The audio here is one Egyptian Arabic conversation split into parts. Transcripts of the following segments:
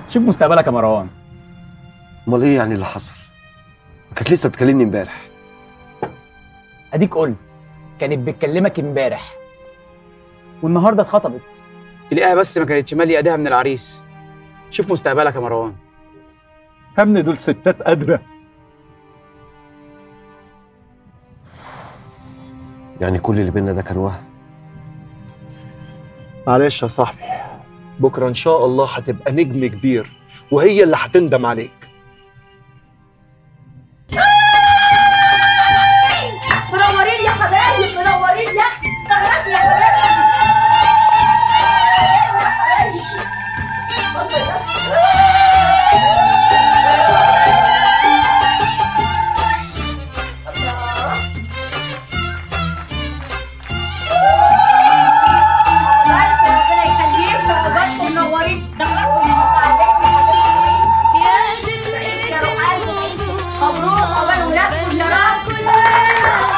شوف مستقبلك يا مروان امال ايه يعني اللي حصل كانت لسه بتكلمني امبارح اديك قلت كانت بتكلمك امبارح والنهارده اتخطبت تلاقيها بس ما كانتش ماليه ايديها من العريس شوف مستقبلك يا مروان يا ابني دول ستات قادره يعني كل اللي بينا ده كان وهم معلش يا صاحبي بكره ان شاء الله هتبقى نجم كبير وهي اللي هتندم عليك منورين يا حبايب منورين يا اختي يا حبايب ربنا يخليكم وتبقوا منورين يا روح قلبي مبروك عقبال ولادكم يا رب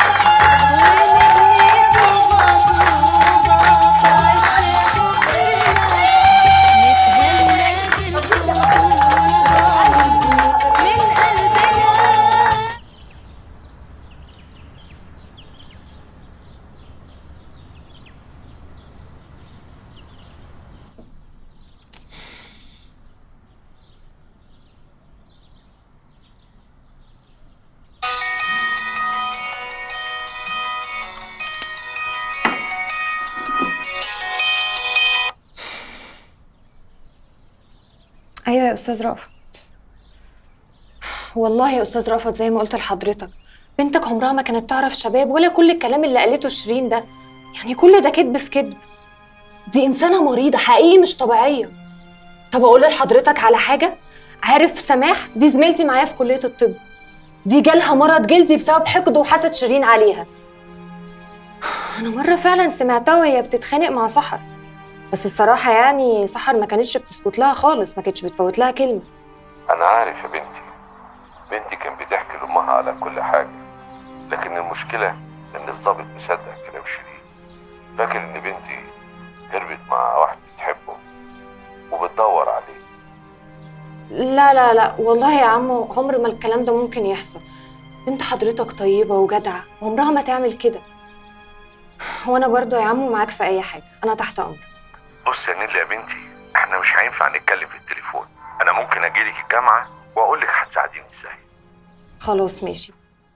ايوه يا استاذ رأفت والله يا استاذ رأفت زي ما قلت لحضرتك بنتك عمرها ما كانت تعرف شباب ولا كل الكلام اللي قالته شيرين ده يعني كل ده كذب في كذب دي انسانه مريضه حقيقي مش طبيعيه طب اقول لحضرتك على حاجه عارف سماح دي زميلتي معايا في كليه الطب دي جالها مرض جلدي بسبب حقد وحسد شيرين عليها انا مره فعلا سمعتها وهي بتتخانق مع سحر بس الصراحه يعني سحر ما كانتش بتسكت لها خالص ما كانتش بتفوت لها كلمه أنا عارف يا بنتي بنتي كان بتحكي لأمها على كل حاجة لكن المشكلة إن الضابط مصدق كلام شيرين فاكر إن بنتي هربت مع واحد بتحبه وبتدور عليه لا لا لا والله يا عمو عمر ما الكلام ده ممكن يحصل بنت حضرتك طيبة وجدعة عمرها ما تعمل كده وانا برضو يا عمو معاك في اي حاجة انا تحت امرك بص يا نيلي يا بنتي احنا مش هينفع نتكلم في التليفون أنا ممكن أجيلك الجامعة وأقول لك هتساعديني إزاي خلاص ماشي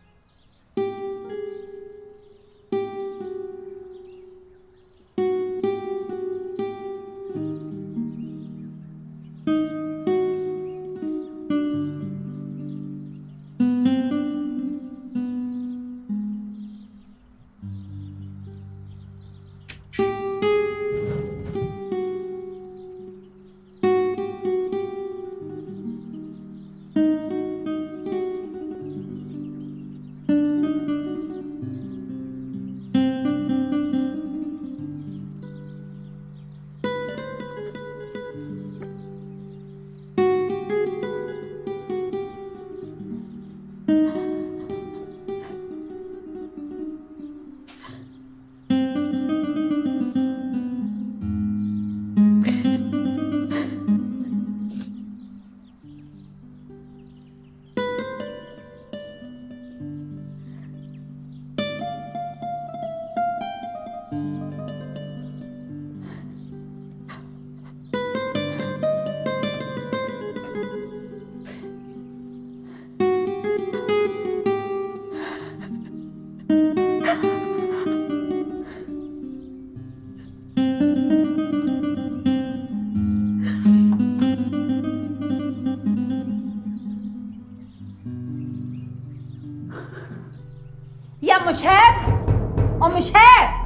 يا ام شهاب ام شهاب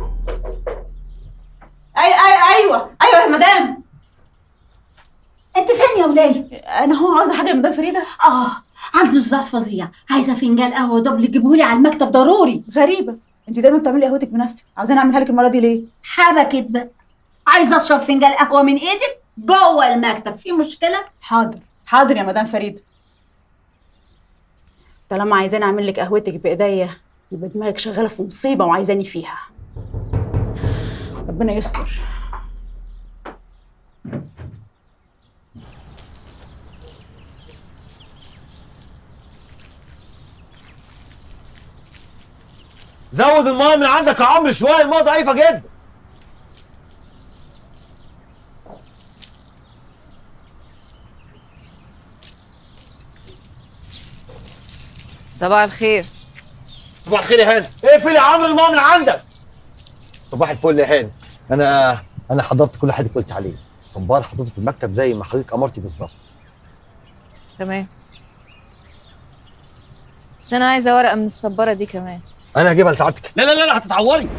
اي اي ايوه ايوه يا مدام انت فين يا ولاي؟ انا هو عاوزه حاجه يا مدام فريده اه عنده صداع فظيع عايزه فنجان قهوه دبل جيبهولي على المكتب ضروري غريبه انت دايما بتعملي قهوتك بنفسك عاوزاني اعملها لك المره دي ليه حبكت بقى عايزه اشرب فنجان قهوه من ايدك جوه المكتب في مشكله حاضر حاضر يا مدام فريده طالما عايزاني اعمل لك قهوتك بايديا يبقى دماغك شغاله في مصيبه وعايزاني فيها ربنا يستر زود الميه من عندك يا عمرو شويه الميه ضعيفه جدا صباح الخير صباح الخير يا هاني اقفل يا عمرو الميه من عندك صباح الفل يا هاني انا انا حضرت كل حاجه قلت عليه الصبار حضرته في المكتب زي ما حضرتك امرتي بالظبط تمام بس انا عايزه ورقه من الصباره دي كمان انا هجيبها لسعادتك لا لا لا, لا هتتعوري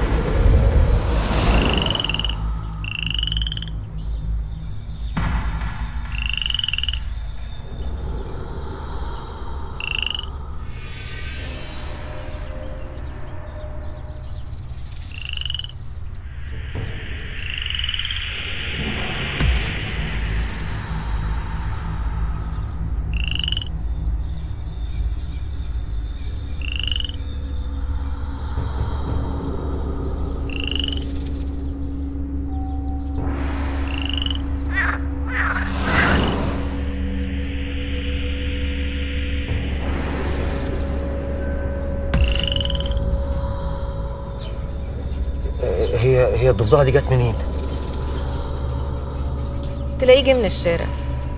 هي هي الضفدعه دي جت منين؟ تلاقيه جه من الشارع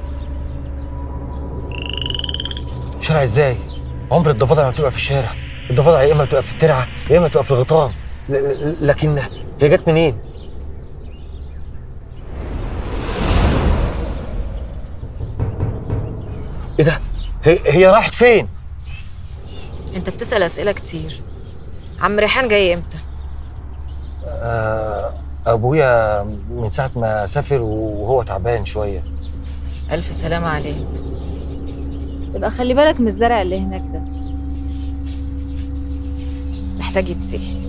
شارع ازاي؟ عمر الضفادع ما بتبقى في الشارع الضفادع يا اما بتبقى في الترعه يا اما بتبقى في الغيطان ل- ل- لكن هي جت منين؟ ايه ده؟ هي هي راحت فين؟ انت بتسال اسئله كتير عم ريحان جاي امتى آه ابويا من ساعه ما سافر وهو تعبان شويه الف سلامه عليه يبقى خلي بالك من الزرع اللي هناك ده محتاج يتسقي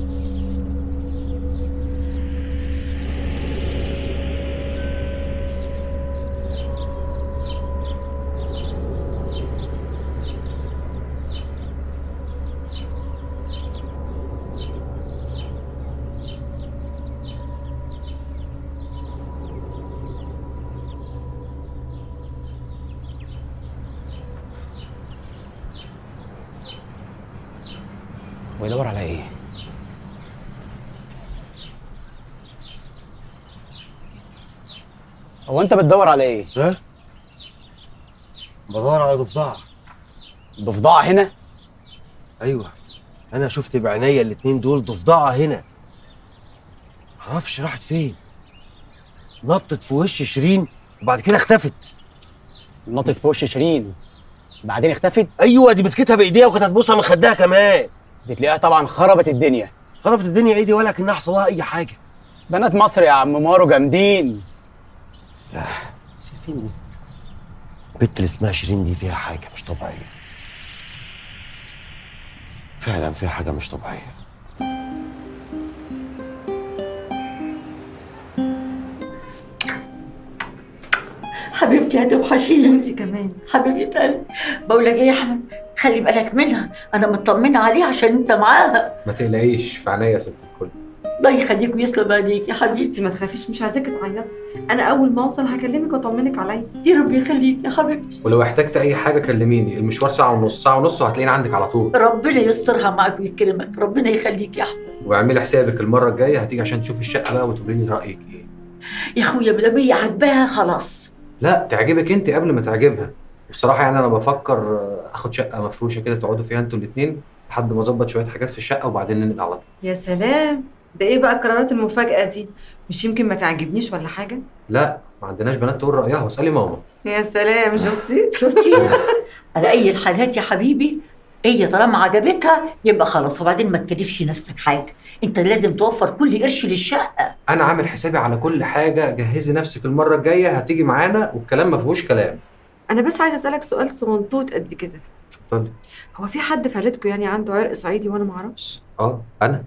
ويدور على ايه؟ هو انت بتدور على ايه؟ ها؟ بدور على ضفدعه ضفدعه هنا؟ ايوه انا شفت بعينيا الاتنين دول ضفدعه هنا معرفش راحت فين نطت في وش شيرين وبعد كده اختفت نطت في وش شيرين بعدين اختفت ايوه دي مسكتها بايديها وكانت هتبوسها من خدها كمان دي تلاقيها طبعا خربت الدنيا خربت الدنيا ايدي ولا كانها حصل لها اي حاجه بنات مصر يا عم مارو جامدين لا شايفين البنت اللي اسمها شيرين دي فيها حاجه مش طبيعيه فعلا فيها حاجه مش طبيعيه حبيبتي هتوحشيني انت كمان حبيبه قلبي بقول لك ايه يا احمد خلي بالك منها انا مطمنه عليها عشان انت معاها ما تقلقيش في عينيا يا ست الكل الله يخليك ويسلم عليك يا حبيبتي انت ما تخافيش مش عايزاكي تعيطي انا اول ما اوصل هكلمك واطمنك عليا دي ربي يخليك يا حبيبتي ولو احتجت اي حاجه كلميني المشوار ساعه ونص ساعه ونص وهتلاقيني عندك على طول ربنا يسترها معاك ويكرمك ربنا يخليك يا احمد واعملي حسابك المره الجايه هتيجي عشان تشوفي الشقه بقى وتقولي لي رايك ايه يا اخويا ما دام هي عاجباها خلاص لا تعجبك انت قبل ما تعجبها بصراحه يعني انا بفكر آه، اخد شقه مفروشه كده تقعدوا فيها انتوا الاثنين لحد ما اظبط شويه حاجات في الشقه وبعدين ننقل على طول يا سلام ده ايه بقى القرارات المفاجاه دي مش يمكن ما تعجبنيش ولا حاجه لا ما عندناش بنات تقول رايها واسالي ماما يا سلام شفتي شفتي على اي الحالات يا حبيبي هي طالما عجبتها يبقى خلاص وبعدين ما تكلفش نفسك حاجه انت لازم توفر كل قرش للشقه انا عامل حسابي على كل حاجه جهزي نفسك المره الجايه هتيجي معانا والكلام ما فيهوش كلام انا بس عايزه اسالك سؤال صغنطوط قد كده اتفضلي هو في حد في عيلتكم يعني عنده عرق صعيدي وانا ما اعرفش اه انا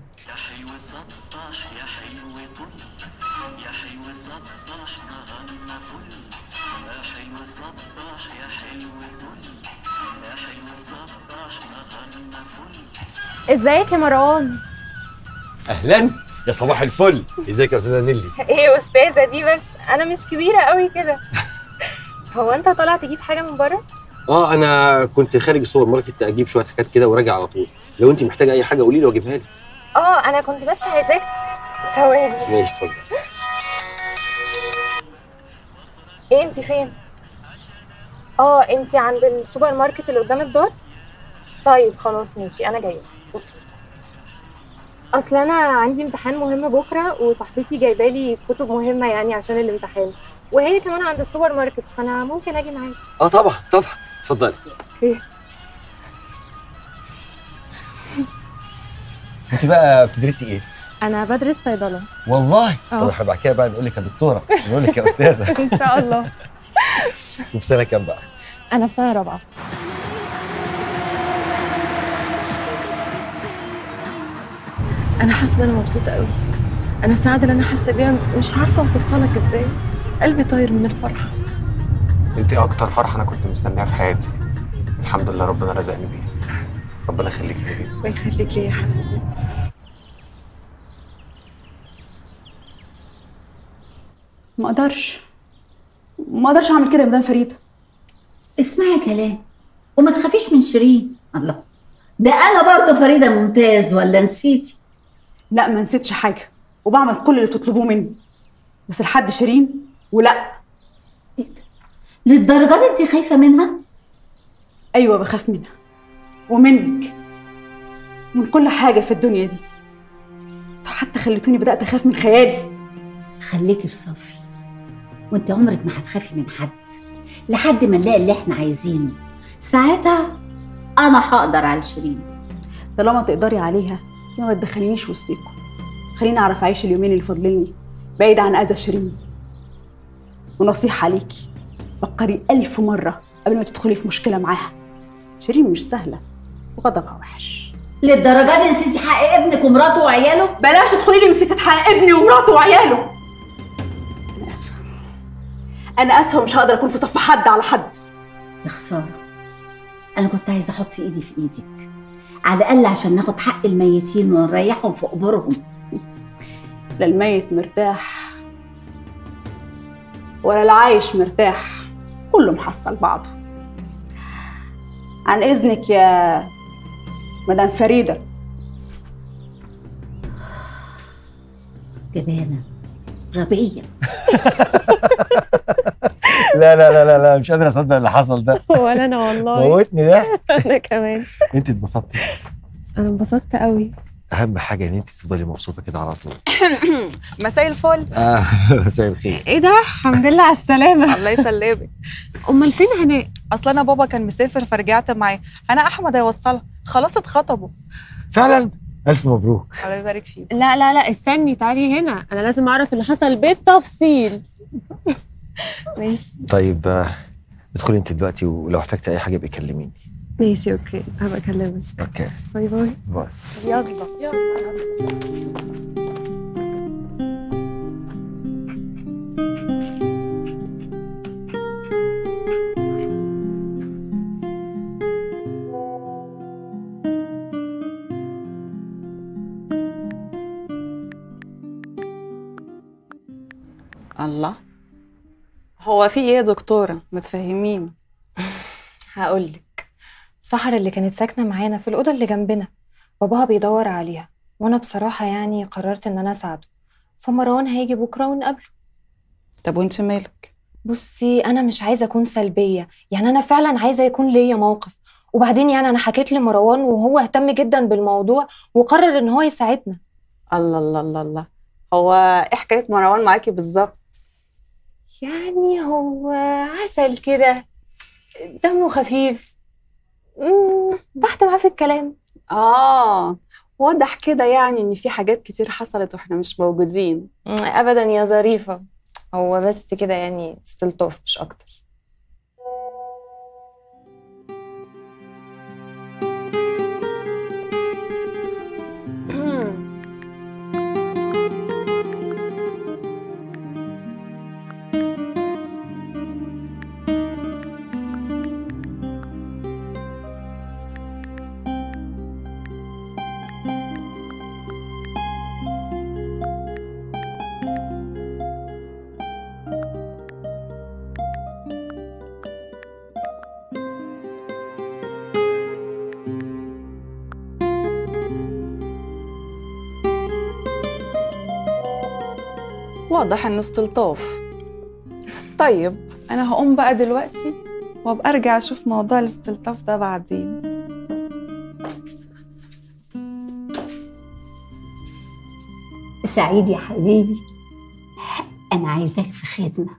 ازيك يا مروان اهلا يا صباح الفل ازيك يا استاذه نيلي ايه استاذه دي بس انا مش كبيره قوي كده هو انت طالع تجيب حاجه من بره اه انا كنت خارج السوبر ماركت اجيب شويه حاجات كده وراجع على طول لو انت محتاجه اي حاجه قولي لي واجيبها لك اه انا كنت بس عايزاك ثواني ماشي اتفضل ايه انت فين اه انت عند السوبر ماركت اللي قدام الدار طيب خلاص ماشي انا جايه أوكي. اصل انا عندي امتحان مهم بكره وصاحبتي جايبه لي كتب مهمه يعني عشان الامتحان وهي كمان عند السوبر ماركت فانا ممكن اجي معاك اه طبعا طبعا اتفضلي اوكي انت بقى بتدرسي ايه انا بدرس صيدله والله اه. طب احنا بعد كده بقى نقول لك يا دكتوره نقول لك يا استاذه ان شاء الله وفي سنه كام بقى انا في سنه رابعه انا حاسه ان انا مبسوطه قوي انا السعاده اللي انا حاسه بيها مش عارفه اوصفها لك ازاي قلبي طاير من الفرحه انت اكتر فرحه انا كنت مستنيها في حياتي الحمد لله ربنا رزقني بيها ربنا يخليك لي بيه الله يخليك ليا يا حبيبي ما اقدرش ما اقدرش اعمل كده يا مدام فريده اسمعي كلام وما تخافيش من شيرين الله ده انا برضه فريده ممتاز ولا نسيتي لا ما نسيتش حاجه وبعمل كل اللي تطلبوه مني بس لحد شيرين ولا للدرجه دي انت خايفه منها ايوه بخاف منها ومنك من كل حاجه في الدنيا دي حتى خليتوني بدات اخاف من خيالي خليكي في صفي وانت عمرك ما هتخافي من حد لحد ما نلاقي اللي احنا عايزينه ساعتها انا هقدر على شيرين طالما تقدري عليها يا ما تدخلينيش وسطيكم خليني اعرف اعيش اليومين اللي فاضليني بعيد عن اذى شيرين ونصيحه عليكي فكري ألف مرة قبل ما تدخلي في مشكلة معاها شيرين مش سهلة وغضبها وحش للدرجه دي نسيتي حق ابنك ومراته وعياله بلاش تدخلي لي مسكة حق ابني ومراته وعياله أنا آسفة أنا آسفة ومش هقدر أكون في صف حد على حد يا خساره انا كنت عايزه احط ايدي في ايدك على الاقل عشان ناخد حق الميتين ونريحهم في قبورهم لا الميت مرتاح ولا العايش مرتاح كله محصل بعضه عن إذنك يا مدام فريدة جبانه غبيه لا لا لا لا لا مش قادر اصدق اللي حصل ده ولا انا والله موتني ده انا كمان انت اتبسطتي انا انبسطت قوي اهم حاجه ان انت تفضلي مبسوطه كده على طول مساء الفل اه مساء الخير ايه ده الحمد لله على السلامه الله يسلمك امال فين هناء اصل انا بابا كان مسافر فرجعت معاه انا احمد هيوصلها خلاص اتخطبوا فعلا الف مبروك الله يبارك فيك لا لا لا استني تعالي هنا انا لازم اعرف اللي حصل بالتفصيل ماشي طيب آه، ادخلي انت دلوقتي ولو احتجتي اي حاجه ابقي كلميني ماشي اوكي هبقى اكلمك اوكي باي باي باي يلا الله هو في ايه يا دكتوره ما تفهميني هقولك سحر اللي كانت ساكنة معانا في الأوضة اللي جنبنا باباها بيدور عليها وأنا بصراحة يعني قررت إن أنا أساعده فمروان هيجي بكرة ونقابله طب وانت مالك بصي أنا مش عايزة أكون سلبية يعني أنا فعلا عايزة يكون ليا موقف وبعدين يعني أنا حكيت لمروان وهو اهتم جدا بالموضوع وقرر إن هو يساعدنا الله الله الله الله هو ايه حكايه مروان معاكي بالظبط يعني هو عسل كده دمه خفيف مم، تحت معاه في الكلام اه واضح كده يعني ان في حاجات كتير حصلت واحنا مش موجودين ابدا يا ظريفه هو بس كده يعني استلطاف مش اكتر واضح انه استلطاف طيب انا هقوم بقى دلوقتي وابقى ارجع اشوف موضوع الاستلطاف ده بعدين سعيد يا حبيبي انا عايزاك في خدمه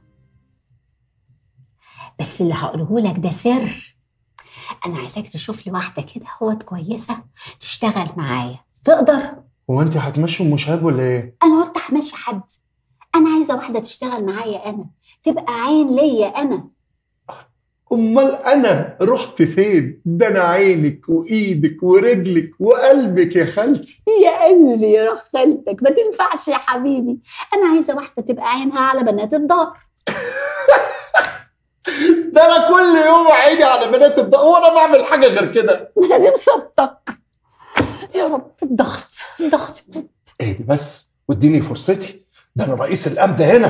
بس اللي هقوله لك ده سر انا عايزاك تشوف لي واحده كده هوت كويسه تشتغل معايا تقدر هو انت هتمشي ام شهاب ولا ايه؟ انا قلت همشي حد انا عايزه واحده تشتغل معايا انا تبقى عين ليا انا امال انا رحت فين؟ ده انا عينك وايدك ورجلك وقلبك يا خالتي يا قلبي يا روح خالتك ما تنفعش يا حبيبي انا عايزه واحده تبقى عينها على بنات الدار ده انا كل يوم عيني على بنات الضوء وانا بعمل حاجه غير كده دي مصبتك يا رب الضغط الضغط يا رب اهدي بس واديني فرصتي ده انا رئيس الامن هنا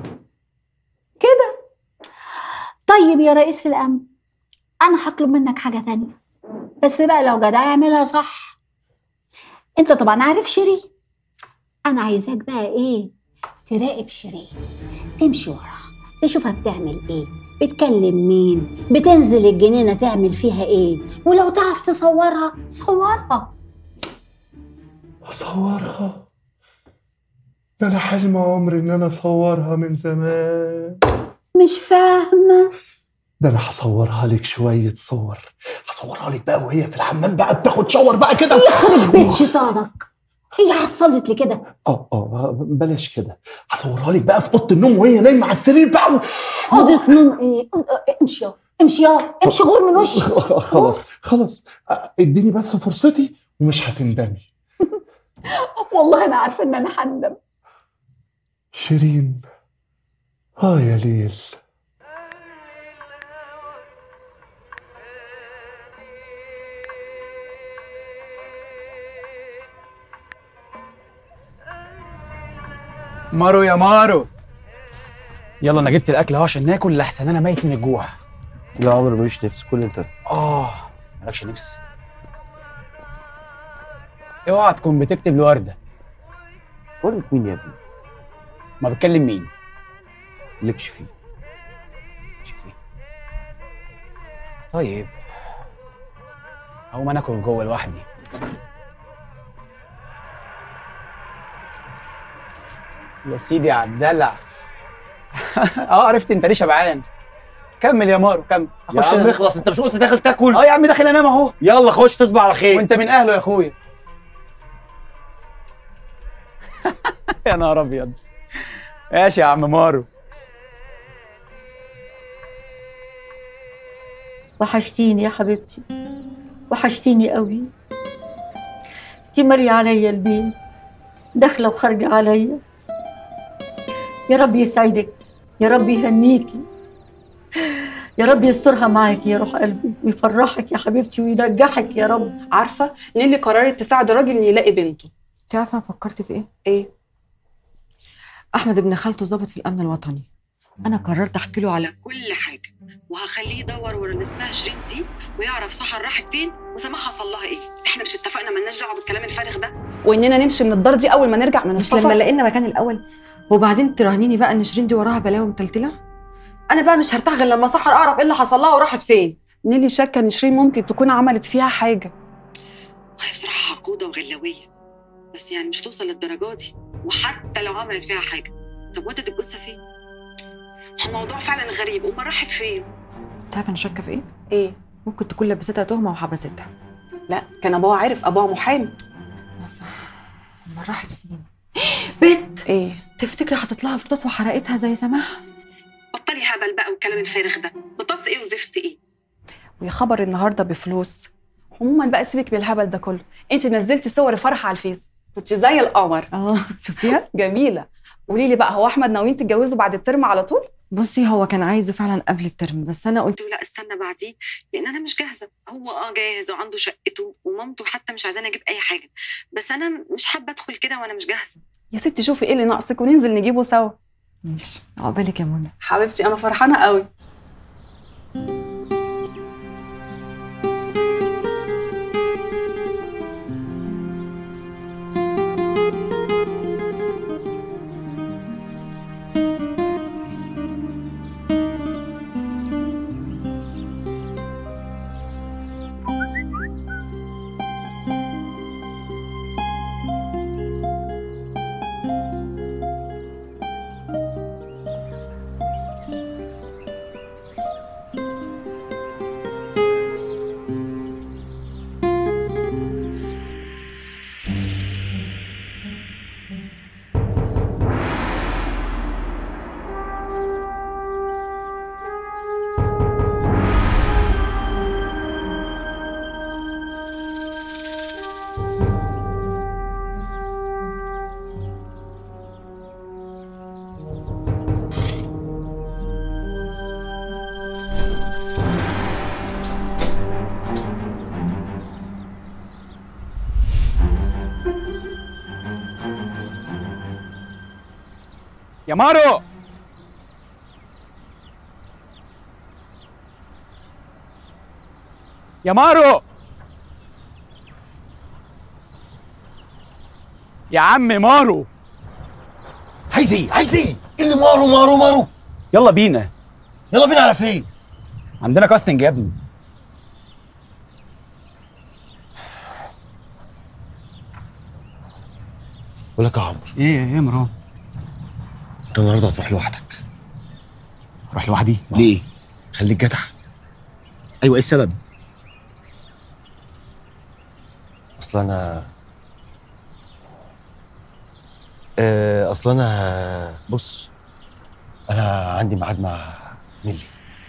كده طيب يا رئيس الامن انا هطلب منك حاجه تانية بس بقى لو جدع اعملها صح انت طبعا عارف شيرين انا عايزاك بقى ايه تراقب شيرين تمشي وراها تشوفها بتعمل ايه بتكلم مين بتنزل الجنينه تعمل فيها ايه ولو تعرف تصورها صورها اصورها ده انا حلم عمري ان انا اصورها من زمان مش فاهمه ده انا هصورها لك شويه صور هصورها لك بقى وهي في الحمام بقى بتاخد شاور بقى كده يخرب بيت شيطانك هي حصلت لي كده اه اه بلاش كده هصورها لك بقى في اوضه النوم وهي نايمه على السرير بقى و... اوضه نوم ايه امشي يا امشي يا امشي غور من وشي خلاص خلاص آه، اديني بس فرصتي ومش هتندمي والله انا عارفه ان انا هندم شيرين اه يا ليل مارو يا مارو يلا انا جبت الاكل اهو عشان ناكل لحسن انا ميت من الجوع لا عمر ماليش نفس كل انت اه مالكش نفس اوعى تكون بتكتب لوردة وردة مين يا ابني؟ ما بتكلم مين لكش فيه شفت ايه طيب اقوم انا اكل جوه لوحدي يا سيدي على الدلع اه عرفت انت ليه شبعان كمل يا مارو كمل يا أخش عم أنا. اخلص انت مش قلت داخل تاكل اه يا عم داخل انام اهو يلا خش تصبح على خير وانت من اهله يا اخويا يا نهار ابيض ماشي يا عم مارو وحشتيني يا حبيبتي وحشتيني قوي انتي مالية عليا البيت داخلة وخارجة عليا يا رب يسعدك يا رب يهنيكي يا رب يسترها معاكي يا روح قلبي ويفرحك يا حبيبتي وينجحك يا رب عارفه نيلي قررت تساعد الراجل ان يلاقي بنته انت عارفه انا فكرت في ايه؟ ايه احمد ابن خالته ظابط في الامن الوطني انا قررت احكي له على كل حاجه وهخليه يدور ورا اللي اسمها شيرين دي ويعرف سحر راحت فين وسماح حصل لها ايه احنا مش اتفقنا مالناش دعوه بالكلام الفارغ ده واننا نمشي من الدار دي اول ما نرجع من مش لما السفر لقينا مكان الاول وبعدين تراهنيني بقى ان شيرين دي وراها بلاوي متلتله انا بقى مش هرتاح غير لما سحر اعرف ايه اللي حصل لها وراحت فين نيلي شاكه ان شيرين ممكن تكون عملت فيها حاجه هي بصراحه عقوده وغلاويه بس يعني مش هتوصل للدرجه دي وحتى لو عملت فيها حاجه طب وانت الجثه فين؟ الموضوع فعلا غريب امال راحت فين؟ انت عارفه انا شاكه في ايه؟ ايه ممكن تكون لبستها تهمه وحبستها لا كان ابوها عارف ابوها محامي لا صح امال راحت فين؟ بت ايه تفتكري حطت لها فطاس وحرقتها زي سماح؟ بطلي هبل بقى والكلام الفارغ ده بطاس ايه وزفت ايه ويا خبر النهارده بفلوس عموما بقى سيبك بالهبل ده كله انت نزلتي صور فرحه على الفيس كنت زي القمر اه شفتيها؟ جميله قولي لي بقى هو احمد ناويين تتجوزوا بعد الترم على طول بصي هو كان عايزه فعلا قبل الترم بس انا قلت له لا استنى بعديه لان انا مش جاهزه هو اه جاهز وعنده شقته ومامته حتى مش عايزاني اجيب اي حاجه بس انا مش حابه ادخل كده وانا مش جاهزه يا ستي شوفي ايه اللي ناقصك وننزل نجيبه سوا ماشي عقبالك يا منى حبيبتي انا فرحانه قوي مارو يا مارو يا عم مارو عايز ايه عايز ايه إيه اللي مارو مارو مارو يلا بينا يلا بينا على فين عندنا كاستنج يا ابني بقول لك يا عمرو ايه ايه يا مروان انت النهارده هتروح لوحدك اروح لوحدي ليه خليك جدع ايوه ايه السبب اصل انا آه، اصل انا بص انا عندي ميعاد مع نيلي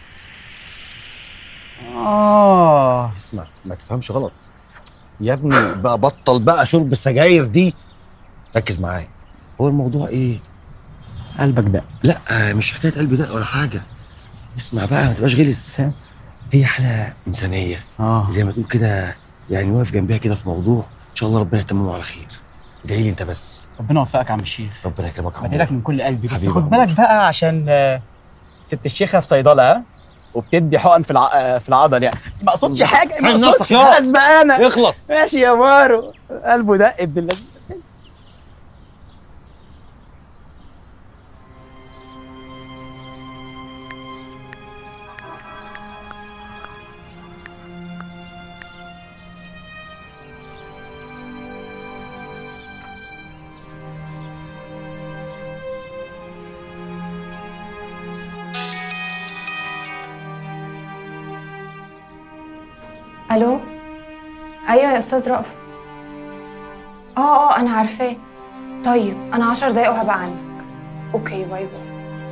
اه اسمع ما تفهمش غلط يا ابني بقى بطل بقى شرب السجاير دي ركز معايا هو الموضوع ايه قلبك ده لا آه، مش حكايه قلبي ده ولا حاجه اسمع بقى ما تبقاش غلس هي حاله انسانيه اه زي ما تقول كده يعني واقف جنبها كده في موضوع ان شاء الله ربنا يتممه على خير ادعي لي انت بس ربنا يوفقك يا عم الشيخ ربنا يكرمك يا بديلك عمرو من كل قلبي بس حبيبي خد يا بالك بقى عشان آه، ست الشيخه في صيدله ها وبتدي حقن في الع... آه، في العضل يعني ما اقصدش حاجه ما ساعد اقصدش نفسك يا. خلاص بقى انا اخلص ماشي يا مارو قلبه دق ابن اللذين الو ايوه يا استاذ رأفت اه اه انا عارفاه طيب انا عشر دقايق وهبقى عندك اوكي باي باي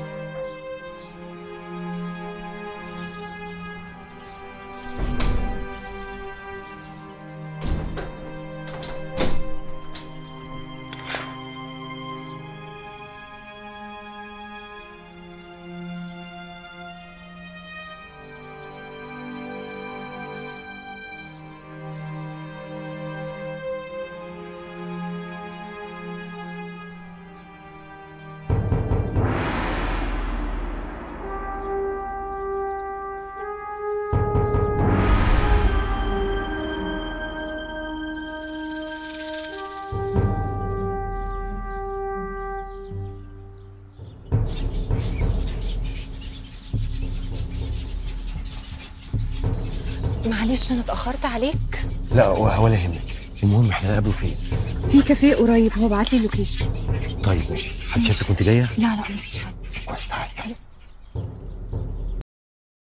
معلش انا اتاخرت عليك لا ولا يهمك المهم احنا نقابله فين في كافيه قريب هو بعت لي اللوكيشن طيب ماشي حد شافك وانت جايه لا لا مفيش حد كويس تعالي يلا